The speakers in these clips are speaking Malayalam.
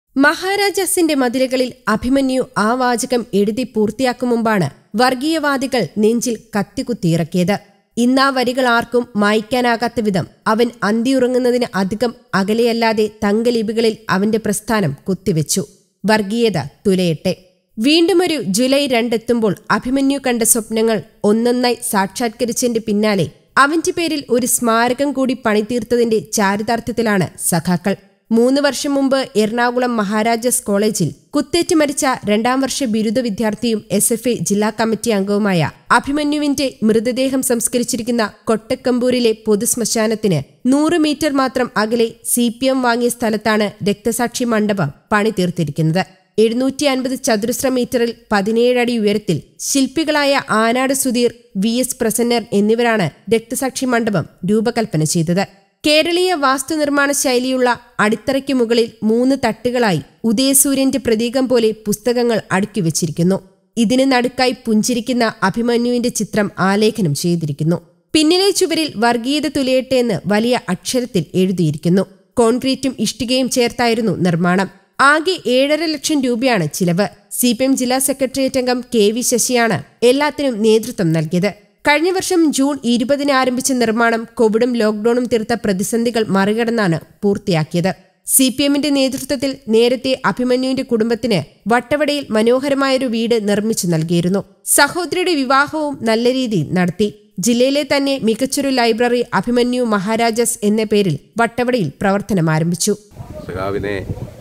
മഹാരാജാസിന്റെ മതിലുകളിൽ അഭിമന്യു ആ വാചകം എഴുതി പൂർത്തിയാക്കും മുമ്പാണ് വർഗീയവാദികൾ നെഞ്ചിൽ കത്തികുത്തിയിറക്കിയത് ഇന്നാ വരികൾ ആർക്കും മായ്ക്കാനാകാത്ത വിധം അവൻ അന്തിയുറങ്ങുന്നതിന് അധികം അകലെയല്ലാതെ തങ്കലിപികളിൽ അവന്റെ പ്രസ്ഥാനം കുത്തിവെച്ചു വർഗീയത തുലയട്ടെ വീണ്ടുമൊരു ജൂലൈ രണ്ടെത്തുമ്പോൾ അഭിമന്യു കണ്ട സ്വപ്നങ്ങൾ ഒന്നൊന്നായി സാക്ഷാത്കരിച്ചതിന്റെ പിന്നാലെ അവന്റെ പേരിൽ ഒരു സ്മാരകം കൂടി പണിതീർത്തതിന്റെ ചാരിതാർത്ഥ്യത്തിലാണ് സഖാക്കൾ മൂന്ന് വർഷം മുമ്പ് എറണാകുളം മഹാരാജാസ് കോളേജിൽ കുത്തേറ്റ് മരിച്ച രണ്ടാം വർഷ ബിരുദ വിദ്യാർത്ഥിയും എസ് എഫ് ഐ ജില്ലാ കമ്മിറ്റി അംഗവുമായ അഭിമന്യുവിന്റെ മൃതദേഹം സംസ്കരിച്ചിരിക്കുന്ന കൊട്ടക്കമ്പൂരിലെ പൊതുശ്മശാനത്തിന് നൂറ് മീറ്റർ മാത്രം അകലെ സി പി എം വാങ്ങിയ സ്ഥലത്താണ് രക്തസാക്ഷി മണ്ഡപം പണി തീർത്തിരിക്കുന്നത് എഴുന്നൂറ്റി അൻപത് ചതുരശ്ര മീറ്ററിൽ പതിനേഴ് അടി ഉയരത്തിൽ ശില്പികളായ ആനാട് സുധീർ വി എസ് പ്രസന്നർ എന്നിവരാണ് രക്തസാക്ഷി മണ്ഡപം രൂപകൽപ്പന ചെയ്തത് കേരളീയ വാസ്തുനിർമ്മാണ ശൈലിയുള്ള അടിത്തറയ്ക്ക് മുകളിൽ മൂന്ന് തട്ടുകളായി ഉദയസൂര്യന്റെ പ്രതീകം പോലെ പുസ്തകങ്ങൾ അടുക്കി വച്ചിരിക്കുന്നു ഇതിന് നടുക്കായി പുഞ്ചിരിക്കുന്ന അഭിമന്യുവിന്റെ ചിത്രം ആലേഖനം ചെയ്തിരിക്കുന്നു പിന്നിലെ ചുവരിൽ വർഗീയത തുലയട്ടെ എന്ന് വലിയ അക്ഷരത്തിൽ എഴുതിയിരിക്കുന്നു കോൺക്രീറ്റും ഇഷ്ടികയും ചേർത്തായിരുന്നു നിർമ്മാണം ആകെ ഏഴര ലക്ഷം രൂപയാണ് ചിലവ് സി പി എം ജില്ലാ സെക്രട്ടേറിയറ്റ് അംഗം കെ വി ശശിയാണ് എല്ലാത്തിനും നേതൃത്വം നൽകിയത് കഴിഞ്ഞ വർഷം ജൂൺ ഇരുപതിന് ആരംഭിച്ച നിർമ്മാണം കോവിഡും ലോക്ഡൌണും തീർത്ത പ്രതിസന്ധികൾ മറികടന്നാണ് പൂർത്തിയാക്കിയത് സി പി എമ്മിന്റെ നേതൃത്വത്തിൽ നേരത്തെ അഭിമന്യുവിന്റെ കുടുംബത്തിന് വട്ടവടയിൽ മനോഹരമായൊരു വീട് നിർമ്മിച്ചു നൽകിയിരുന്നു സഹോദരിയുടെ വിവാഹവും നല്ല രീതിയിൽ നടത്തി ജില്ലയിലെ തന്നെ മികച്ചൊരു ലൈബ്രറി അഭിമന്യു മഹാരാജാസ് എന്ന പേരിൽ വട്ടവടയിൽ പ്രവർത്തനം ആരംഭിച്ചു സഖാവിനെ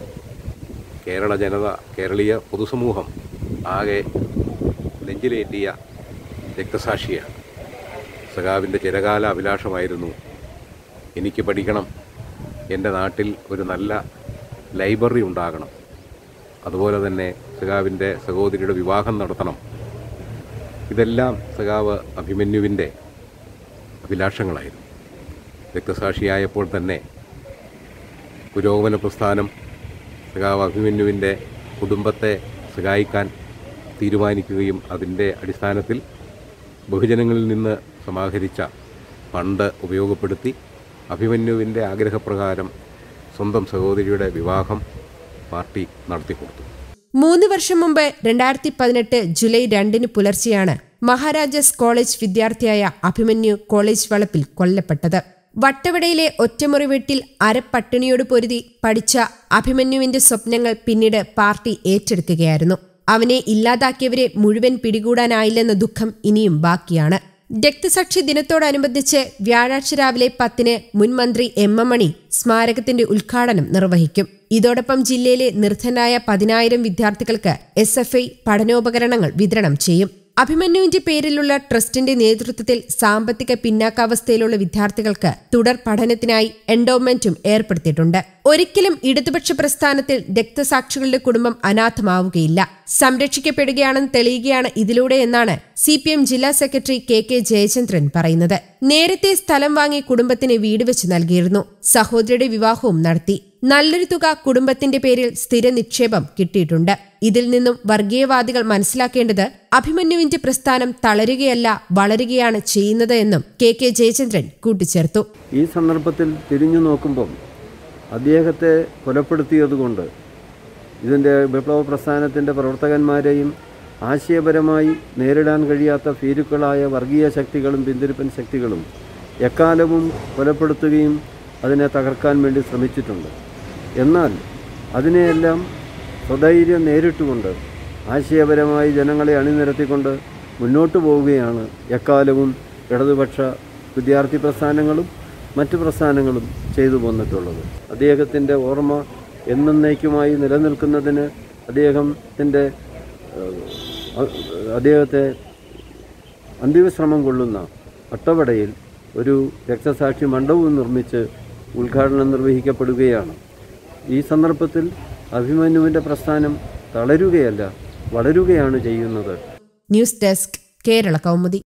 കേരള ജനത കേരളീയ പൊതുസമൂഹം ആകെ നെഞ്ചിലേറ്റിയ രക്തസാക്ഷിയാണ് സഖാവിൻ്റെ ചിരകാല അഭിലാഷമായിരുന്നു എനിക്ക് പഠിക്കണം എൻ്റെ നാട്ടിൽ ഒരു നല്ല ലൈബ്രറി ഉണ്ടാകണം അതുപോലെ തന്നെ സഖാവിൻ്റെ സഹോദരിയുടെ വിവാഹം നടത്തണം ഇതെല്ലാം സഖാവ് അഭിമന്യുവിൻ്റെ അഭിലാഷങ്ങളായിരുന്നു രക്തസാക്ഷിയായപ്പോൾ തന്നെ പുരോഗമന പ്രസ്ഥാനം സഖാവ് അഭിമന്യുവിൻ്റെ കുടുംബത്തെ സഹായിക്കാൻ തീരുമാനിക്കുകയും അതിൻ്റെ അടിസ്ഥാനത്തിൽ ബഹുജനങ്ങളിൽ നിന്ന് സമാഹരിച്ച ഫണ്ട് ഉപയോഗപ്പെടുത്തി അഭിമന്യുവിൻ്റെ ആഗ്രഹപ്രകാരം സ്വന്തം സഹോദരിയുടെ വിവാഹം പാർട്ടി നടത്തിക്കൊടുത്തു മൂന്ന് വർഷം മുമ്പ് രണ്ടായിരത്തി പതിനെട്ട് ജൂലൈ രണ്ടിന് പുലർച്ചെയാണ് മഹാരാജാസ് കോളേജ് വിദ്യാർത്ഥിയായ അഭിമന്യു കോളേജ് വളപ്പിൽ കൊല്ലപ്പെട്ടത് വട്ടവടയിലെ ഒറ്റമുറി വീട്ടിൽ അരപ്പട്ടിണിയോട് പൊരുതി പഠിച്ച അഭിമന്യുവിന്റെ സ്വപ്നങ്ങൾ പിന്നീട് പാർട്ടി ഏറ്റെടുക്കുകയായിരുന്നു അവനെ ഇല്ലാതാക്കിയവരെ മുഴുവൻ പിടികൂടാനായില്ലെന്ന ദുഃഖം ഇനിയും ബാക്കിയാണ് രക്തസാക്ഷി ദിനത്തോടനുബന്ധിച്ച് വ്യാഴാഴ്ച രാവിലെ പത്തിന് മുൻ മന്ത്രി എം എം മണി സ്മാരകത്തിന്റെ ഉദ്ഘാടനം നിർവഹിക്കും ഇതോടൊപ്പം ജില്ലയിലെ നിർധനായ പതിനായിരം വിദ്യാർത്ഥികൾക്ക് എസ് എഫ് ഐ പഠനോപകരണങ്ങൾ വിതരണം ചെയ്യും അഭിമന്യുവിന്റെ പേരിലുള്ള ട്രസ്റ്റിന്റെ നേതൃത്വത്തിൽ സാമ്പത്തിക പിന്നാക്കാവസ്ഥയിലുള്ള വിദ്യാർത്ഥികൾക്ക് തുടർ പഠനത്തിനായി എൻഡോമെന്റും ഏർപ്പെടുത്തിയിട്ടുണ്ട് ഒരിക്കലും ഇടതുപക്ഷ പ്രസ്ഥാനത്തിൽ രക്തസാക്ഷികളുടെ കുടുംബം അനാഥമാവുകയില്ല സംരക്ഷിക്കപ്പെടുകയാണെന്ന് തെളിയുകയാണ് ഇതിലൂടെ എന്നാണ് സി പി എം ജില്ലാ സെക്രട്ടറി കെ കെ ജയചന്ദ്രൻ പറയുന്നത് നേരത്തെ സ്ഥലം വാങ്ങി കുടുംബത്തിന് വീട് വെച്ച് നൽകിയിരുന്നു സഹോദരിയുടെ വിവാഹവും നടത്തി നല്ലൊരു തുക കുടുംബത്തിന്റെ പേരിൽ സ്ഥിര നിക്ഷേപം കിട്ടിയിട്ടുണ്ട് ഇതിൽ നിന്നും വർഗീയവാദികൾ മനസ്സിലാക്കേണ്ടത് അഭിമന്യുവിന്റെ പ്രസ്ഥാനം തളരുകയല്ല വളരുകയാണ് ചെയ്യുന്നത് എന്നും കെ കെ ജയചന്ദ്രൻ കൂട്ടിച്ചേർത്തു ഈ സന്ദർഭത്തിൽ തിരിഞ്ഞു നോക്കുമ്പം അദ്ദേഹത്തെ കൊലപ്പെടുത്തിയതുകൊണ്ട് ഇതിൻ്റെ വിപ്ലവ പ്രസ്ഥാനത്തിൻ്റെ പ്രവർത്തകന്മാരെയും ആശയപരമായി നേരിടാൻ കഴിയാത്ത ഭീരുക്കളായ വർഗീയ ശക്തികളും പിന്തിരിപ്പൻ ശക്തികളും എക്കാലവും കൊലപ്പെടുത്തുകയും അതിനെ തകർക്കാൻ വേണ്ടി ശ്രമിച്ചിട്ടുണ്ട് എന്നാൽ അതിനെയെല്ലാം സ്വധൈര്യം നേരിട്ടുകൊണ്ട് ആശയപരമായി ജനങ്ങളെ അണിനിരത്തിക്കൊണ്ട് മുന്നോട്ട് പോവുകയാണ് എക്കാലവും ഇടതുപക്ഷ വിദ്യാർത്ഥി പ്രസ്ഥാനങ്ങളും മറ്റ് പ്രസ്ഥാനങ്ങളും ചെയ്തു പോന്നിട്ടുള്ളത് അദ്ദേഹത്തിൻ്റെ ഓർമ്മ എന്നേക്കുമായി നിലനിൽക്കുന്നതിന് അദ്ദേഹത്തിൻ്റെ അദ്ദേഹത്തെ അന്തിമശ്രമം കൊള്ളുന്ന അട്ടവടയിൽ ഒരു രക്തസാക്ഷി മണ്ഡപവും നിർമ്മിച്ച് ഉദ്ഘാടനം നിർവഹിക്കപ്പെടുകയാണ് ഈ സന്ദർഭത്തിൽ അഭിമന്യുവിൻ്റെ പ്രസ്ഥാനം തളരുകയല്ല വളരുകയാണ് ചെയ്യുന്നത് ന്യൂസ് ഡെസ്ക് കേരള കൗമുദി